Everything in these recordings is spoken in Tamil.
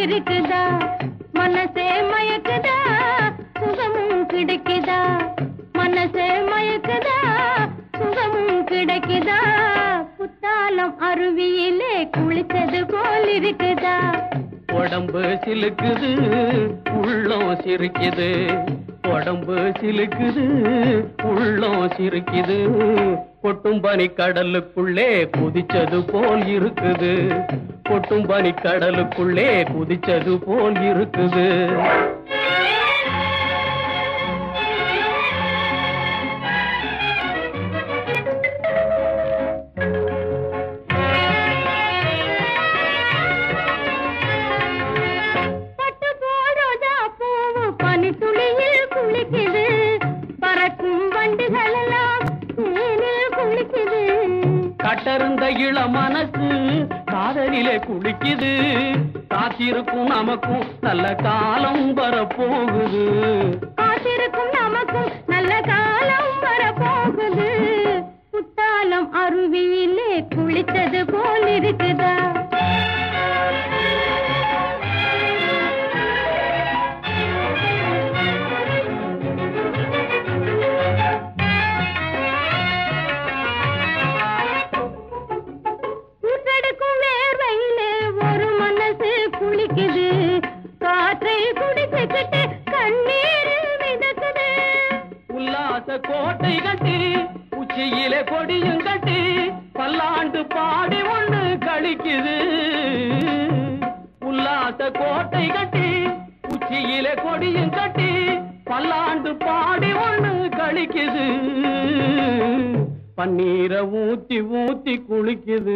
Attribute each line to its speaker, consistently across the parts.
Speaker 1: இருக்குதா மனசே மயக்குதா சுகமும் கிடைக்குதா மனசே மயக்குதா சுகமும் கிடைக்குதா குத்தாலம் அருவியிலே குளித்தது போல் இருக்குதா
Speaker 2: உடம்பு சிலுக்குது உள்ளம் சிரிக்குது உடம்பு சிலுக்குது உள்ளம் சிரிக்குது கொட்டும் பனி கடலுக்குள்ளே குதிச்சது போல் இருக்குது கொட்டும் பனி கடலுக்குள்ளே குதிச்சது போல் இருக்குது
Speaker 1: பட்டு போடுதா பூவு பனித்துளியில் குளிக்குது பறக்கும் வண்டுகள் எல்லாம் தேனில் குளிக்குது
Speaker 2: கட்டருந்த இள மனசு காதலிலே குளிக்குது காத்திருக்கும் நமக்கும் நல்ல காலம் வரப்போகுது
Speaker 1: காத்திருக்கும் நமக்கும் நல்ல காலம் வரப்போகுது குத்தாலம் அருவியிலே குளித்தது போல் இருக்குதா ஊற்றெடுக்கும் வேர்வையிலே ஒரு மனசு குளிக்குது காற்றை குடிச்சுக்கிட்டு கண்ணீர் மிதக்குது
Speaker 2: உல்லாச கோட்டை கட்டி உச்சியிலே கொடியும் கட்டி பல்லாண்டு பாடி ஒண்ணு கழிக்குது உல்லாச கோட்டை கட்டி உச்சியிலே கொடியும் கட்டி பல்லாண்டு பாடி ஒண்ணு கழிக்குது பன்னீரை ஊத்தி ஊத்தி குளிக்குது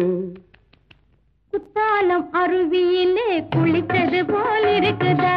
Speaker 1: குத்தாலம் அருவியிலே குளித்தது போல் இருக்குதா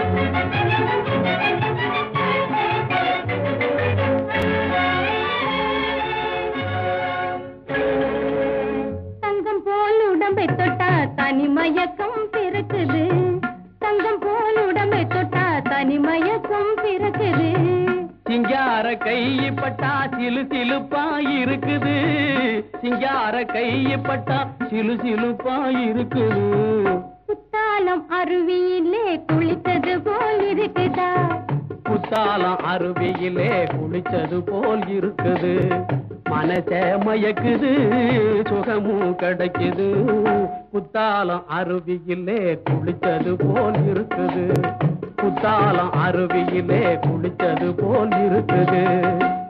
Speaker 1: தங்கம் போல் உடம்பை தொட்டா தனி மயக்கம் பிறக்குது தங்கம் போல் உடம்பை தொட்டா தனி மயக்கம் பிறக்குது
Speaker 2: சிங்கார கைப்பட்டா சிலு சிலுப்பா இருக்குது சிங்கார கைப்பட்டா சிலு சிலுப்பா இருக்குது
Speaker 1: குத்தாலம் அருவியிலே குளித்தது போல் இருக்குதா
Speaker 2: குத்தாலம் அருவியிலே குளிச்சது போல் இருக்குது மனசே மயக்குது சுகமும் கிடைக்குது குத்தாலம் அருவியிலே குளிச்சது போல் இருக்குது குத்தாலம் அருவியிலே குளிச்சது போல் இருக்குது